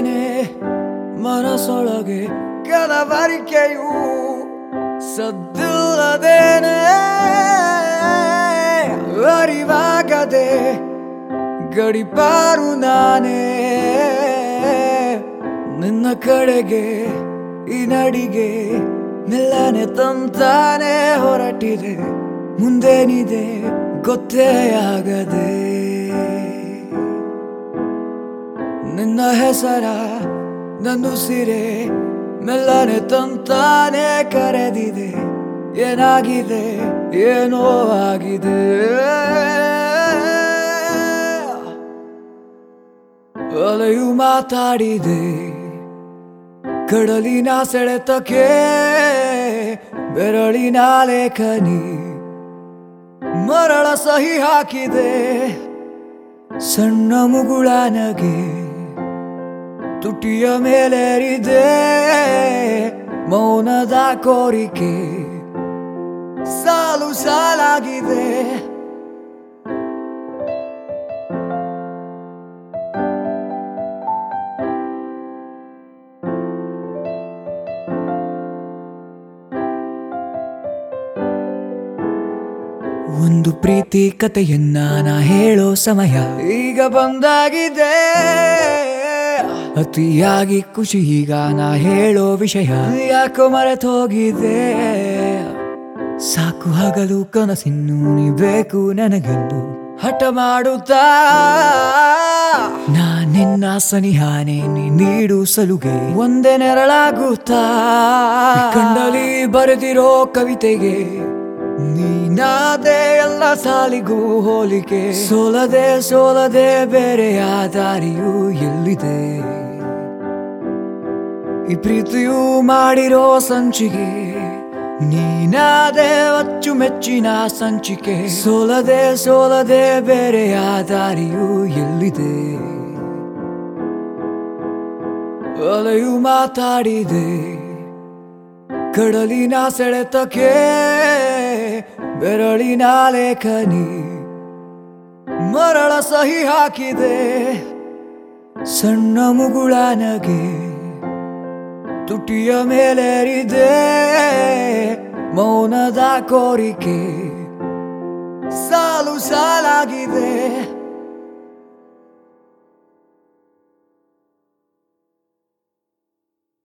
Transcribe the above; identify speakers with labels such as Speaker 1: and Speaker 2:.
Speaker 1: ಇದ್ದೇನೆ ಮನಸ್ಸೊಳಗೆ ಕಲವರಿಕೆಯು ಸದ್ದಿಲ್ಲದೇನೆ ಅರಿವಾಗದೆ ಗಡಿಪಾರು ನಾನೇ ನಿನ್ನ ಕಡೆಗೆ ಈ ನಡಿಗೆ ಮೆಲ್ಲನೆ ತಂತಾನೆ ಹೊರಟಿದೆ ಮುಂದೇನಿದೆ ಗೊತ್ತೇ ಆಗದೆ ನಿನ್ನ ಹೆಸರ ನಂದು ಸಿರೆ ಮೆಲ್ಲನೆ ತಂತಾನೆ ಕರೆದಿದೆ ಏನಾಗಿದೆ ಏನೋ ಆಗಿದೆ ಅಲೆಯು ಮಾತಾಡಿದೆ ಕಡಲಿನ ಸೆಳೆತಕ್ಕೆ ಬೆರಳಿನ ಲೇಖನಿ ಮರಳ ಸಹಿ ಹಾಕಿದೆ ಸಣ್ಣ ಮುಗುಳ ನಗೆ ತುಟಿಯ ಮೇಲೇರಿದೆ ಮೌನದ ಕೋರಿಕೆ ಸಾಲು ಸಾಲಾಗಿದೆ ಒಂದು ಪ್ರೀತಿ ಕಥೆಯನ್ನ ನಾ ಹೇಳೋ ಸಮಯ ಈಗ ಬಂದಾಗಿದೆ ಅತಿಯಾಗಿ ಖುಷಿ ಈಗ ನಾ ಹೇಳೋ ವಿಷಯ ಯಾಕೋ ಮರೆತೋಗಿದೆ ಸಾಕು ಹಗಲು ಕನಸಿನ್ನು ನೀ ಬೇಕು ನನಗೆಂದು ಹಠ ಮಾಡುತ್ತಾ ನಾ ನಿನ್ನ ಸನಿಹಾನೆ ನೀ ನೀಡು ಸಲುಗೆ ಒಂದೇ ನೆರಳಾಗುತ್ತಾ ಕಂಡಲಿ ಬರೆದಿರೋ ಕವಿತೆಗೆ ನೀನಾದೆ ಎಲ್ಲ ಸಾಲಿಗೂ ಹೋಲಿಕೆ ಸೋಲದೆ ಸೋಲದೆ ಬೇರೆಯ ದಾರಿಯೂ ಎಲ್ಲಿದೆ ಈ ಪ್ರೀತಿಯು ಮಾಡಿರೋ ಸಂಚಿಗೆ ನೀನಾದೆ ಅಚ್ಚುಮೆಚ್ಚಿನ ಸಂಚಿಕೆ ಸೋಲದೆ ಸೋಲದೆ ಬೇರೆಯ ದಾರಿಯೂ ಎಲ್ಲಿದೆ ಅಲೆಯು ಮಾತಾಡಿದೆ ಕಡಲಿನ ಸೆಳೆತಕ್ಕೆ ಬೆರಳಿನ ಲೇಖನಿ ಮರಳ ಸಹಿ ಹಾಕಿದೆ ಸಣ್ಣ ಮುಗುಳ ನಗೆ ತುಟಿಯ ಮೇಲೇರಿದೆ ಮೌನದ ಕೋರಿಕೆ ಸಾಲು ಸಾಲಾಗಿದೆ